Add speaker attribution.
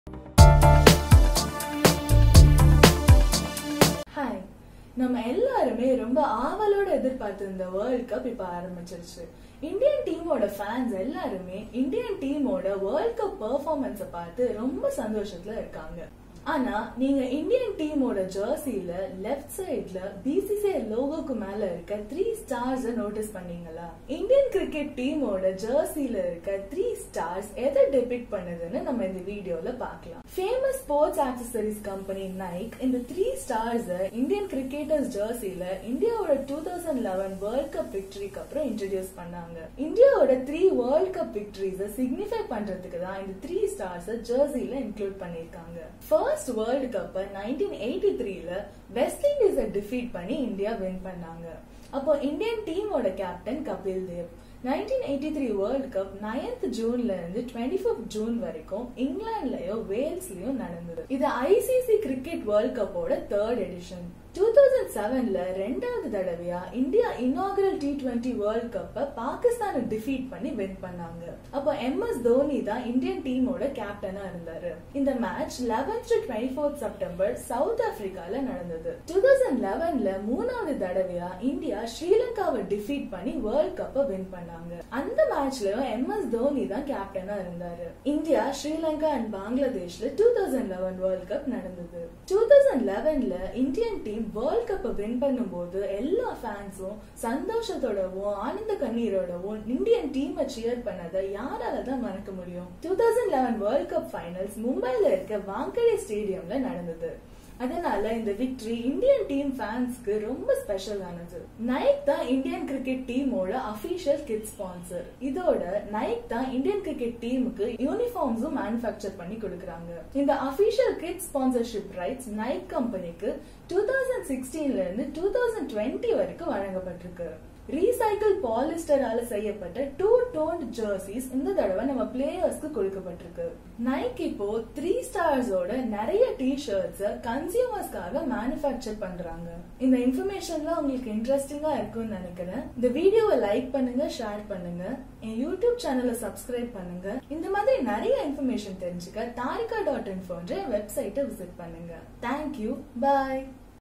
Speaker 1: hi நம்ம எல்லாருமே ரொம்ப ஆவலோட எதிர்பார்த்திருந்த வேர்ல்ட் கப் இப்ப ஆரம்பிச்சிருச்சு இந்தியன் டீமோட ஃபேன்ஸ் எல்லாருமே இந்தியன் டீமோட வேர்ல்ட் கப் பெர்ஃபார்மன்ஸ பார்த்து ரொம்ப சந்தோஷத்துல இருக்காங்க ஆனா நீங்க இந்தியன் டீமோட ஜெர்சில லெஃப்ட் சைடுல பிசிசிஐ லோகோக்கு மேல இருக்க த்ரீ ஸ்டார்ஸ் நோட்டீஸ் பண்ணீங்களா இந்தியன் கிரிக்கெட் டீமோட ஜெர்சில இருக்க த்ரீ ஸ்டார்ஸ் எதை டெபிக் பண்ணுதுன்னு நம்ம இந்த வீடியோல பார்க்கலாம் famous sports accessories company Nike இந்த த்ரீ ஸ்டார்ஸ் இந்தியன் கிரிக்கெட்டர்ஸ் ஜெர்சில இந்தியாவோட two thousand eleven world cup விக்டரிக்கு அப்புறம் இன்ட்ரடியூஸ் பண்ணாங்க இந்தியாவோட three world cup victories signify பண்றதுக்கு தான் இந்த த்ரீ ஸ்டார்ஸ் ஜெர்சில இன்க்ளூட் பண்ணிருக்காங்க first world cup nineteen eighty த்ரீல வெஸ்ட் இண்டீஸை டிஃபீட் பண்ணி இந்தியா வின் பண்ணாங்க அப்போ இந்தியன் டீமோட captain Kapil Dev nineteen eighty three world cup ninth ஜூன்ல இருந்து டுவெண்ட்டி ஃபிஃப்த் ஜூன் வரைக்கும் இங்கிலாந்துலயோ வேல்ஸ்லயும் நடந்தது இது ஐசிசி கிரிக்கெட் வேர்ல்ட் கப்போட தேர்ட் எடிஷன் டூ தௌசண்ட் செவன்ல ரெண்டாவது தடவையா India inaugural T twenty world கப்ப பாகிஸ்தானை டிஃபீட் பண்ணி வின் பண்ணாங்க அப்போ எம் எஸ் தோனி தான் இந்தியன் டீமோட கேப்டனா இருந்தாரு இந்த match eleventh to twenty fourth September South ஆப்பிரிக்கால நடந்தது டூ தௌசண்ட் லெவன்ல மூணாவது தடவையா இந்தியா ஸ்ரீலங்காவை டிஃபீட் பண்ணி வேர்ல்ட் கப்ப வின் பண்ணாங்க அந்த மேட்ச்லயும் எம் எஸ் தோனி தான் கேப்டனா இருந்தாரு இந்தியா ஸ்ரீலங்கா அண்ட் பங்களாதேஷ்ல two thousand eleven world cup நடந்தது டூ தௌசண்ட் லெவன்ல இந்தியன் டீம் வேர்ல்ட் கப்பை வின் பண்ணும்போது எல்லா ஃபேன்ஸும் சந்தோஷத்தோடவும் ஆனந்த கண்ணீரோடவும் இந்தியன் டீமை சியர் பண்ணதை யாரால தான் மறக்க முடியும் two thousand eleven world cup finals மும்பைல இருக்க வாங்கடே ஸ்டேடியம்ல நடந்தது அதனால இந்த விக்டரி இந்தியன் டீம் ஃபேன்ஸ்க்கு ரொம்ப ஸ்பெஷல் ஆனது நைக் தான் இந்தியன் கிரிக்கெட் டீமோட அபிஷியல் கிட் ஸ்பான்சர் இதோட நைக் தான் இந்தியன் கிரிக்கெட் டீமுக்கு யூனிஃபார்ம்ஸும் மேனுஃபேக்சர் பண்ணி கொடுக்கறாங்க இந்த official kit sponsorship rights Nike கம்பெனிக்கு டூ தௌசண்ட் சிக்ஸ்டீன்ல இருந்து டூ தௌசண்ட் டுவெண்ட்டி வரைக்கும் வழங்கப்பட்டிருக்கு ரீசைக்கிள் பாலிஸ்டரால செய்யப்பட்ட டூ டோன்ட் ஜெர்சிஸ் இந்த தடவை நம்ம பிளேயர்ஸ்க்கு கொடுக்கப்பட்டிருக்கு நைக் இப்போ த்ரீ ஸ்டார்ஸோட நிறைய டி ஷர்ட்ஸ் கன்சியூமர்ஸ்க்காக மேனுஃபேக்சர் பண்றாங்க இந்த இன்ஃபர்மேஷன்லாம் உங்களுக்கு இன்ட்ரெஸ்டிங்கா இருக்கும்னு நினைக்கிறேன் இந்த வீடியோவை லைக் பண்ணுங்க ஷேர் பண்ணுங்க என் யூடியூப் சேனலை சப்ஸ்கிரைப் பண்ணுங்க இந்த மாதிரி நிறைய இன்ஃபர்மேஷன் தெரிஞ்சுக்க தாரிகா டாட் இன்ஃபோன்ற வெப்சைட்டை விசிட் பண்ணுங்க தேங்க்யூ பாய்